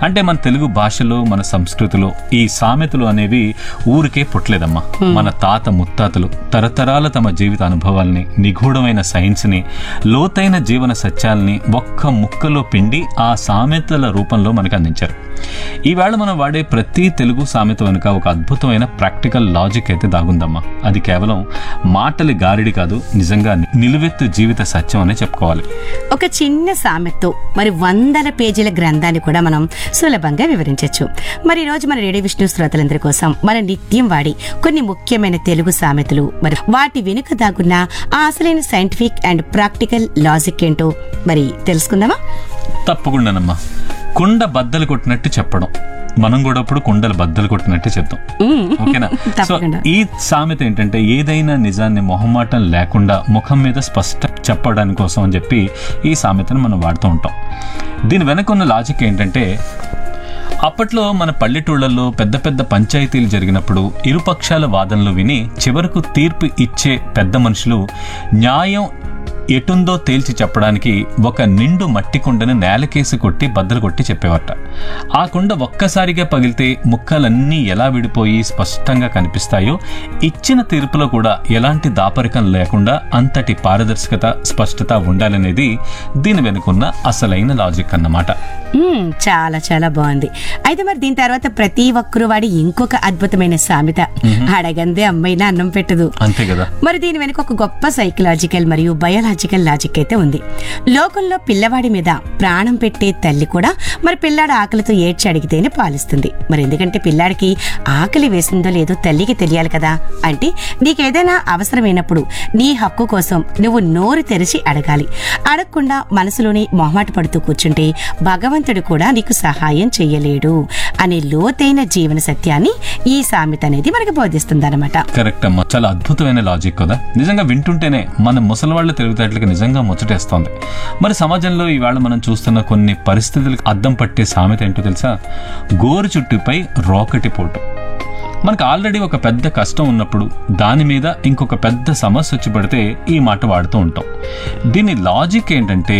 అంటే మన తెలుగు భాషలో మన సంస్కృతిలో ఈ సామెతలు అనేవి ఊరికే పుట్టలేదమ్మా మన తాత ముత్తాతలు తరతరాల తమ జీవిత అనుభవాల్ని నిగూఢమైన సైన్స్ని లోతైన జీవన సత్యాల్ని ఒక్క ముక్కలో పిండి ఆ సామెతల రూపంలో మనకు అందించారు ఈవేళ మనం వాడే ప్రతి తెలుగు సామెత వెనుక ఒక అద్భుతమైన ప్రాక్టికల్ లాజిక్ అయితే దాగుందమ్మా అది కేవలం మాటలి గారిడి కాదు నిజంగా నిలువెత్తు జీవిత సత్యం అనే చెప్పుకోవాలి ఒక చిన్న సామెతతో మరి వందల పేజీల గ్రంథాన్ని కూడా మనం సులభంగా వివరించవచ్చు మరి ఈ రోజు మన రేడియో విష్ణు శ్రోతలందరి కోసం మన నిత్యం వాడి కొన్ని ముఖ్యమైన తెలుగు సామెతలు మరి వాటి వెనుక దాగున్న ఆ అసలైన సైంటిఫిక్ అండ్ ప్రాక్టికల్ లాజిక్ ఏంటో మరి తెలుసుకుందామా తప్పకుండానమ్మా కుండ బద్దలు కొట్టినట్టు చెప్పడం మనం కూడా ఇప్పుడు కుండలు బద్దలు కొట్టినట్టు చెప్తాం మ్మ్. ఓకేనా సో తప్పకుండా. ఈ సామెత ఏంటంటే ఏదైనా నిజాన్ని మొహమాటం లేకుండా ముఖం మీద స్పష్ట చెప్పడానికి కోసం అని చెప్పి ఈ సామెతను మనం వాడుతూ ఉంటాం దీని వెనక ఉన్న లాజిక్ ఏంటంటే అప్పట్లో మన పల్లెటూళ్ళల్లో పెద్ద పెద్ద పంచాయతీలు జరిగినప్పుడు ఇరుపక్షాల వాదనలు విని చివరకు తీర్పు ఇచ్చే పెద్ద మనుషులు న్యాయం ఎటుందో తేల్చి చెప్పడానికి ఒక నిండు మట్టి కుండను నేలకేసి కొట్టి బద్దలు కొట్టి చెప్పేవారట ఆ కుండ ఒక్కసారిగా పగిలితే ముక్కలన్నీ ఎలా విడిపోయి స్పష్టంగా కనిపిస్తాయో ఇచ్చిన తీర్పులో కూడా ఎలాంటి దాపరికం లేకుండా అంతటి పారదర్శకత స్పష్టత ఉండాలనేది దీని వెనుకున్న అసలైన లాజిక్ అన్నమాట మ్మ్, చాలా చాలా బాగుంది అయితే మరి దీని తర్వాత ప్రతి ఒక్కరు వాడి ఇంకొక అద్భుతమైన సామెత అడగందే అమ్మైనా అన్నం పెట్టదు అంతే కదా మరి దీని వెనుక ఒక గొప్ప సైకలాజికల్ మరియు బయోలాజికల్ లాజిక్ అయితే ఉంది లోకంలో పిల్లవాడి మీద ప్రాణం పెట్టే తల్లి కూడా మరి పిల్లాడు ఆకలితో ఏడ్చి అడిగితేనే పాలిస్తుంది మరి ఎందుకంటే పిల్లాడికి ఆకలి వేసిందో లేదో తల్లికి తెలియాలి కదా అంటే నీకేదైనా అవసరమైనప్పుడు నీ హక్కు కోసం నువ్వు నోరు తెరిచి అడగాలి అడగకుండా మనసులోని మొహమాట పడుతూ కూర్చుంటే భగవంతుడు కూడా నీకు సహాయం చెయ్యలేడు అనే లోతైన జీవన సత్యాన్ని ఈ సామెత అనేది మనకు బోధిస్తుంది కరెక్ట్ అమ్మా చాలా అద్భుతమైన లాజిక్ కదా నిజంగా వింటుంటేనే మన ముసలివాళ్ళ తెలివితేటలకి నిజంగా ముచ్చటేస్తోంది మరి సమాజంలో ఇవాళ మనం చూస్తున్న కొన్ని పరిస్థితులకు అద్దం పట్టే సామెత ఏంటో తెలుసా గోరు చుట్టుపై రోకటి పోటు మనకు ఆల్రెడీ ఒక పెద్ద కష్టం ఉన్నప్పుడు దాని మీద ఇంకొక పెద్ద సమస్య వచ్చి పడితే ఈ మాట వాడుతూ ఉంటాం దీని లాజిక్ ఏంటంటే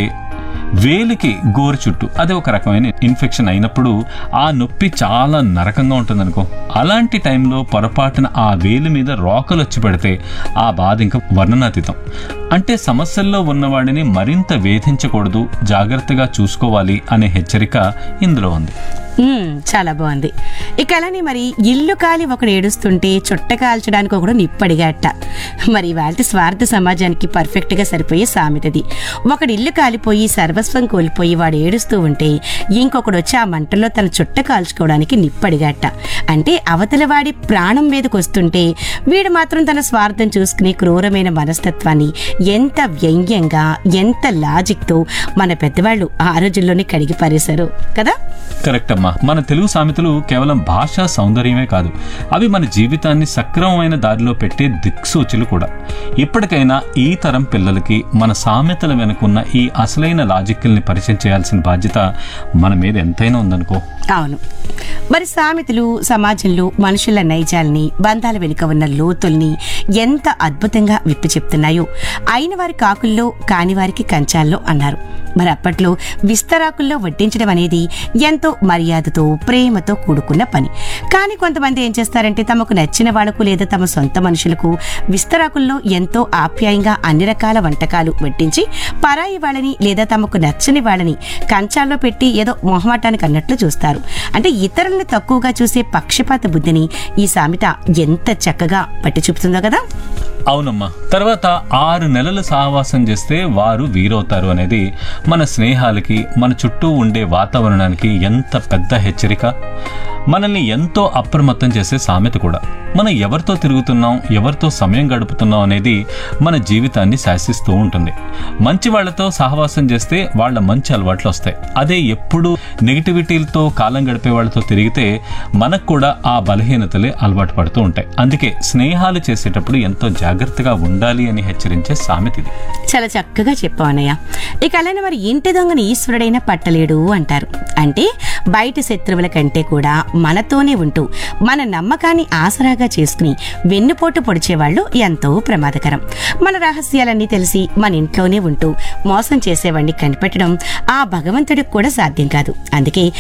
వేలికి గోరు చుట్టూ అది ఒక రకమైన ఇన్ఫెక్షన్ అయినప్పుడు ఆ నొప్పి చాలా నరకంగా ఉంటుందనుకో అలాంటి టైంలో పొరపాటున ఆ వేలి మీద రోకలు వచ్చి పడితే ఆ బాధ ఇంకా వర్ణనాతీతం అంటే సమస్యల్లో ఉన్నవాడిని మరింత వేధించకూడదు జాగ్రత్తగా చూసుకోవాలి అనే హెచ్చరిక ఇందులో ఉంది మ్మ్, చాలా బాగుంది ఇక అలానే మరి ఇల్లు కాలి ఒకడు ఏడుస్తుంటే చుట్ట కాల్చడానికి ఒకడు నిప్పడిగాట మరి వాళ్ళ స్వార్థ సమాజానికి పర్ఫెక్ట్ గా సరిపోయే సామెతది ఒకడు ఇల్లు కాలిపోయి సర్వస్వం కోల్పోయి వాడు ఏడుస్తూ ఉంటే ఇంకొకడు వచ్చి ఆ మంటల్లో తన చుట్ట కాల్చుకోవడానికి నిప్పడిగాట అంటే అవతల వాడి ప్రాణం మీదకి వస్తుంటే వీడు మాత్రం తన స్వార్థం చూసుకుని క్రూరమైన మనస్తత్వాన్ని ఎంత వ్యంగ్యంగా ఎంత లాజిక్తో మన పెద్దవాళ్ళు ఆ రోజుల్లోనే కడిగి పారేశారు కదా కరెక్ట్ అమ్మా మన తెలుగు సామెతలు కేవలం భాషా సౌందర్యమే కాదు అవి మన జీవితాన్ని సక్రమమైన దారిలో పెట్టే దిక్సూచులు కూడా ఇప్పటికైనా ఈ తరం పిల్లలకి మన సామెతల వెనుకున్న ఈ అసలైన లాజిక్ల్ని పరిచయం చేయాల్సిన బాధ్యత మన మీద ఎంతైనా ఉందనుకో అవును మరి సామెతలు సమాజంలో మనుషుల నైజాల్ని బంధాల వెనుక ఉన్న లోతుల్ని ఎంత అద్భుతంగా విప్పి చెప్తున్నాయో అయిన వారి కాకుల్లో కాని వారికి కంచాల్లో అన్నారు మరి అప్పట్లో విస్తరాకుల్లో వడ్డించడం అనేది ఎంతో మర్యాదతో ప్రేమతో కూడుకున్న పని కానీ కొంతమంది ఏం చేస్తారంటే తమకు నచ్చిన వాళ్లకు లేదా తమ సొంత మనుషులకు విస్తరాకుల్లో ఎంతో ఆప్యాయంగా అన్ని రకాల వంటకాలు వడ్డించి పరాయి వాళ్ళని లేదా తమకు నచ్చని వాళ్ళని కంచాల్లో పెట్టి ఏదో మొహమాటానికి అన్నట్లు చూస్తారు అంటే ఇతరుల్ని తక్కువగా చూసే పక్షపాత బుద్ధిని ఈ సామెత ఎంత చక్కగా పట్టి చూపుతుందో కదా అవునమ్మా తర్వాత ఆరు నెలలు సహవాసం చేస్తే వారు వీరవుతారు అనేది మన స్నేహాలకి మన చుట్టూ ఉండే వాతావరణానికి ఎంత పెద్ద హెచ్చరిక మనల్ని ఎంతో అప్రమత్తం చేసే సామెత కూడా మనం ఎవరితో తిరుగుతున్నాం ఎవరితో సమయం గడుపుతున్నాం అనేది మన జీవితాన్ని శాసిస్తూ ఉంటుంది మంచి వాళ్ళతో సహవాసం చేస్తే వాళ్ళ మంచి అలవాట్లు వస్తాయి అదే ఎప్పుడు నెగిటివిటీలతో కాలం గడిపే వాళ్ళతో తిరిగితే మనకు కూడా ఆ బలహీనతలే అలవాటు పడుతూ ఉంటాయి అందుకే స్నేహాలు చేసేటప్పుడు ఎంతో జాగ్రత్తగా ఉండాలి అని హెచ్చరించే సామెత ఇది చాలా చక్కగా చెప్పావు అన్నయ్య ఇక అలానే మరి ఇంటి దొంగని ఈశ్వరుడైనా పట్టలేడు అంటారు అంటే బయట శత్రువుల కంటే కూడా మనతోనే ఉంటూ మన నమ్మకాన్ని ఆసరాగా చేసుకుని వెన్నుపోటు పొడిచేవాళ్ళు ఎంతో ప్రమాదకరం మన రహస్యాలన్నీ తెలిసి మన ఇంట్లోనే ఉంటూ మోసం చేసేవాడిని కనిపెట్టడం ఆ భగవంతుడికి కూడా సాధ్యం కాదు అందుకే